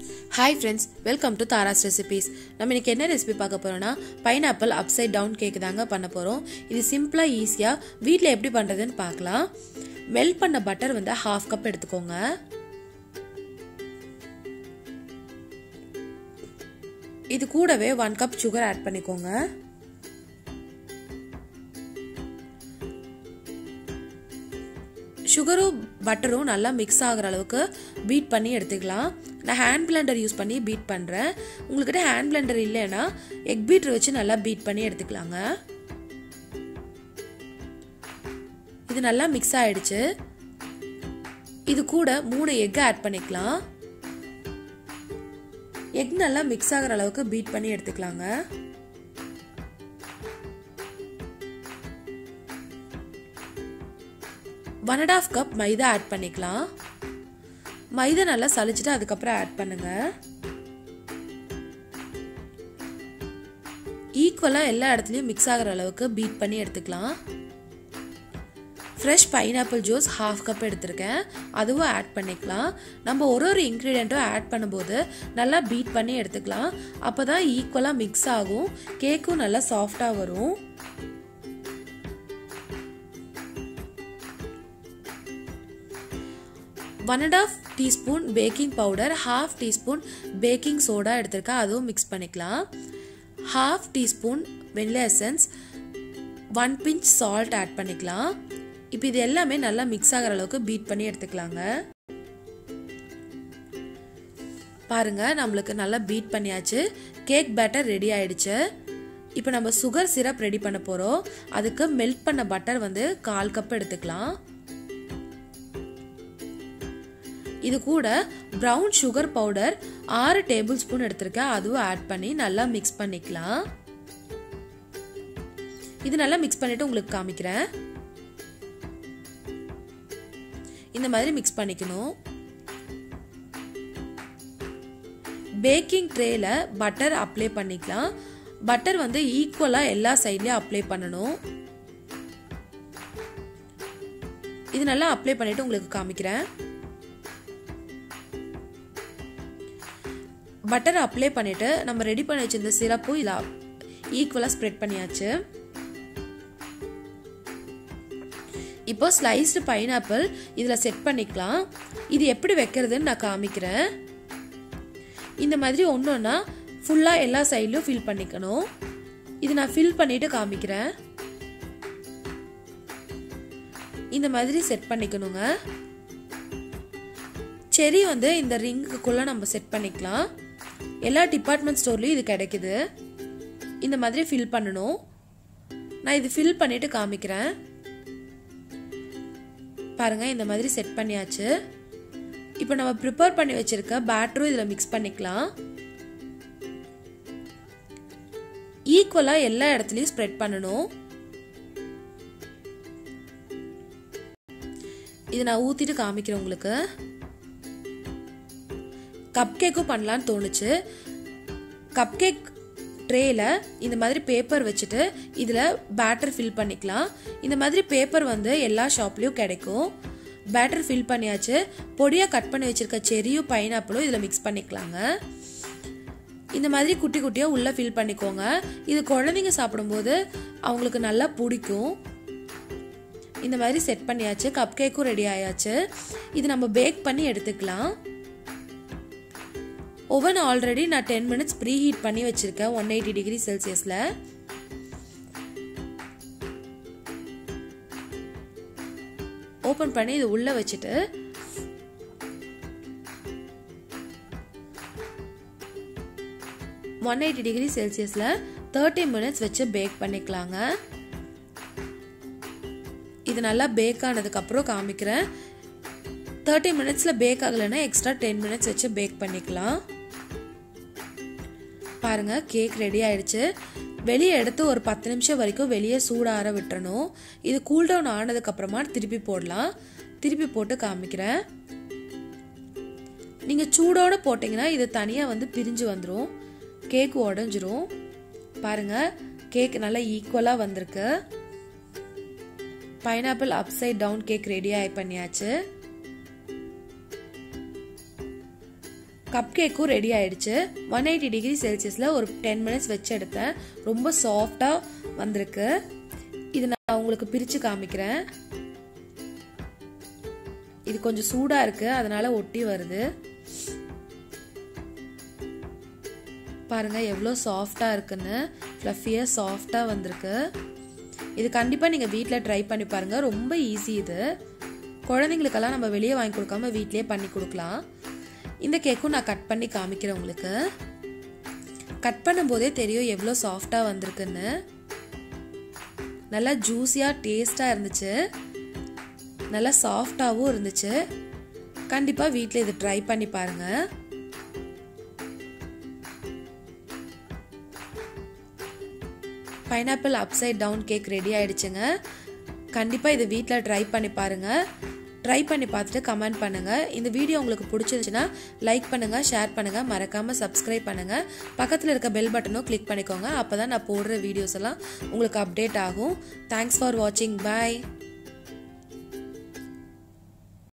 hi friends welcome to Tara's recipes நம்ம இன்னைக்கு என்ன ரெசிபி பார்க்க போறோம்னா பைனாப்பிள் அப்சைட் டவுன் கேக் தாங்க பண்ண போகிறோம் இது சிம்பிளாக ஈஸியாக வீட்டில் எப்படி பண்ணுறதுன்னு பார்க்கலாம் மெல்ட் பண்ண பட்டர் வந்து ஹாஃப் கப் எடுத்துக்கோங்க இது கூடவே ஒன் கப் சுகர் ஆட் பண்ணிக்கோங்க சுகரும் பட்டரும் நல்லா மிக்ஸ் ஆகிற அளவுக்கு பீட் பண்ணி எடுத்துக்கலாம் நான் ஹேண்ட் பிளெண்டர் யூஸ் பண்ணி பீட் பண்ணுறேன் உங்கள்கிட்ட ஹேண்ட் பிளெண்டர் இல்லைன்னா எக் பீட்டர் வச்சு நல்லா பீட் பண்ணி எடுத்துக்கலாங்க இது நல்லா மிக்ஸ் ஆயிடுச்சு இது கூட மூணு எக் ஆட் பண்ணிக்கலாம் எக் நல்லா மிக்ஸ் ஆகிற அளவுக்கு பீட் பண்ணி எடுத்துக்கலாங்க ஒன் அண்ட் ஆஃப் கப் மைதா ஆட் பண்ணிக்கலாம் மைதா நல்லா சளிச்சுட்டு அதுக்கப்புறம் ஆட் பண்ணுங்க ஈக்குவலாக எல்லா இடத்துலையும் மிக்ஸ் ஆகிற அளவுக்கு பீட் பண்ணி எடுத்துக்கலாம் fresh pineapple juice half cup எடுத்திருக்கேன் அதுவும் ஆட் பண்ணிக்கலாம் நம்ம ஒரு ஒரு இன்க்ரீடியண்ட்டும் ஆட் பண்ணும்போது நல்லா பீட் பண்ணி எடுத்துக்கலாம் அப்போ தான் ஈக்குவலாக மிக்ஸ் ஆகும் கேக்கும் நல்லா சாஃப்டாக வரும் one and half teaspoon baking powder half teaspoon baking soda எடுத்திருக்கேன் அதுவும் மிக்ஸ் பண்ணிக்கலாம் half teaspoon vanilla essence one pinch salt add பண்ணிக்கலாம் இப்போ இது எல்லாமே நல்லா மிக்ஸ் ஆகிற அளவுக்கு பீட் பண்ணி எடுத்துக்கலாங்க பாருங்க நம்மளுக்கு நல்லா பீட் பண்ணியாச்சு கேக் பேட்டர் ரெடி ஆயிடுச்சு இப்போ நம்ம சுகர் சிரப் ரெடி பண்ண போகிறோம் அதுக்கு மெல்ட் பண்ண பட்டர் வந்து கால் கப் எடுத்துக்கலாம் இது கூட ப்ரௌன் சுகர் பவுடர் ஆறு டேபிள் ஸ்பூன் எடுத்திருக்கேன் அதுவும் ஆட் பண்ணி நல்லா மிக்ஸ் பண்ணிக்கலாம் இது நல்லா மிக்ஸ் பண்ணிட்டு உங்களுக்கு காமிக்கிறேன் இந்த மாதிரி மிக்ஸ் பண்ணிக்கணும் பேக்கிங் ட்ரேல பட்டர் அப்ளை பண்ணிக்கலாம் பட்டர் வந்து ஈக்குவலாக எல்லா சைட்லேயும் அப்ளை பண்ணணும் இது நல்லா அப்ளை பண்ணிட்டு உங்களுக்கு காமிக்கிறேன் பட்டர் அப்ளை பண்ணிட்டு நம்ம ரெடி பண்ணி வச்சிருந்த சிரப்பும் இதில் ஈக்குவலாக ஸ்ப்ரெட் பண்ணியாச்சு இப்போ ஸ்லைஸ்டு பைனாப்பிள் இதில் செட் பண்ணிக்கலாம் இது எப்படி வைக்கிறதுன்னு நான் காமிக்கிறேன் இந்த மாதிரி ஒன்று ஒன்றா ஃபுல்லாக எல்லா சைட்லையும் ஃபில் பண்ணிக்கணும் இது நான் ஃபில் பண்ணிட்டு காமிக்கிறேன் இந்த மாதிரி செட் பண்ணிக்கணுங்க செரி வந்து இந்த ரிங்குக்குள்ளே நம்ம செட் பண்ணிக்கலாம் எல்லா டிபார்ட்மெண்ட் ஸ்டோர்லேயும் இது கிடைக்குது இந்த மாதிரி ஃபில் பண்ணணும் நான் இது ஃபில் பண்ணிட்டு காமிக்கிறேன் பாருங்க இந்த மாதிரி செட் பண்ணியாச்சு இப்போ நம்ம ப்ரிப்பேர் பண்ணி வச்சிருக்க பேட்டரும் இதில் மிக்ஸ் பண்ணிக்கலாம் ஈக்குவலாக எல்லா இடத்துலையும் ஸ்ப்ரெட் பண்ணணும் இது நான் ஊற்றிட்டு காமிக்கிறேன் உங்களுக்கு கப் கேக்கும் பண்ணலான்னு தோணுச்சு கப் கேக் ட்ரேயில் இந்த மாதிரி பேப்பர் வச்சுட்டு இதில் பேட்டர் ஃபில் பண்ணிக்கலாம் இந்த மாதிரி பேப்பர் வந்து எல்லா ஷாப்லேயும் கிடைக்கும் பேட்டர் ஃபில் பண்ணியாச்சு பொடியாக கட் பண்ணி வச்சுருக்க செரியும் பைனாப்பிளும் இதில் மிக்ஸ் பண்ணிக்கலாங்க இந்த மாதிரி குட்டி குட்டியாக உள்ளே ஃபில் பண்ணிக்கோங்க இது குழந்தைங்க சாப்பிடும்போது அவங்களுக்கு நல்லா பிடிக்கும் இந்த மாதிரி செட் பண்ணியாச்சு கப் கேக்கும் ரெடி ஆயாச்சு இது நம்ம பேக் பண்ணி எடுத்துக்கலாம் ஓவன் ஆல்ரெடி நான் டென் மினிட்ஸ் ப்ரீ ஹீட் பண்ணி வச்சுருக்கேன் ஒன் எயிட்டி டிகிரி செல்சியஸில் ஓப்பன் பண்ணி இது உள்ளே வச்சுட்டு ஒன் எயிட்டி டிகிரி செல்சியஸில் தேர்ட்டி மினிட்ஸ் வச்சு பேக் பண்ணிக்கலாங்க இது நல்லா பேக் ஆனதுக்கப்புறம் காமிக்கிறேன் தேர்ட்டி மினிட்ஸில் பேக் ஆகலைன்னா எக்ஸ்ட்ரா டென் மினிட்ஸ் வச்சு பேக் பண்ணிக்கலாம் பாருங்க கேக் ரெடி ஆயிடுச்சு வெளியே எடுத்து ஒரு பத்து நிமிஷம் வரைக்கும் வெளியே சூடார விட்டுறணும் இது கூல் டவுன் ஆனதுக்கப்புறமா திருப்பி போடலாம் திருப்பி போட்டு காமிக்கிறேன் நீங்கள் சூடோட போட்டிங்கன்னா இது தனியாக வந்து பிரிஞ்சு வந்துடும் கேக் உடஞ்சிரும் பாருங்க கேக் நல்லா ஈக்குவலாக வந்திருக்கு pineapple upside down cake ready ஆகி பண்ணியாச்சு கப் கேக்கும் ரெடி ஆயிடுச்சு ஒன் எயிட்டி டிகிரி செல்சியஸில் ஒரு டென் மினிட்ஸ் வச்சு எடுத்தேன் ரொம்ப சாஃப்டாக வந்திருக்கு இது நான் உங்களுக்கு பிரித்து காமிக்கிறேன் இது கொஞ்சம் சூடாக இருக்கு அதனால ஒட்டி வருது பாருங்க எவ்வளோ சாஃப்டாக இருக்குன்னு ஃப்ளஃபியாக சாஃப்டாக வந்திருக்கு இது கண்டிப்பாக நீங்கள் வீட்டில் ட்ரை பண்ணி பாருங்கள் ரொம்ப ஈஸி இது குழந்தைங்களுக்கெல்லாம் நம்ம வெளியே வாங்கி கொடுக்காம வீட்லேயே பண்ணி கொடுக்கலாம் இந்த கேக்கும் நான் கட் பண்ணி காமிக்கிறேன் உங்களுக்கு கட் பண்ணும்போதே தெரியும் எவ்வளோ சாஃப்டாக வந்திருக்குன்னு நல்லா ஜூஸியாக டேஸ்டாக இருந்துச்சு நல்லா சாஃப்டாகவும் இருந்துச்சு கண்டிப்பாக வீட்டில் இது ட்ரை பண்ணி பாருங்கள் pineapple upside down cake ready ஆயிடுச்சுங்க கண்டிப்பாக இது வீட்டில் ட்ரை பண்ணி பாருங்கள் ட்ரை பண்ணி பார்த்துட்டு கமெண்ட் பண்ணுங்கள் இந்த வீடியோ உங்களுக்கு பிடிச்சிருந்துச்சுன்னா லைக் பண்ணுங்கள் ஷேர் பண்ணுங்கள் மறக்காமல் சப்ஸ்கிரைப் பண்ணுங்கள் பக்கத்தில் இருக்க பெல் பட்டனும் கிளிக் பண்ணிக்கோங்க அப்போ தான் நான் போடுற வீடியோஸ் எல்லாம் உங்களுக்கு அப்டேட் ஆகும் தேங்க்ஸ் ஃபார் வாட்சிங் பாய்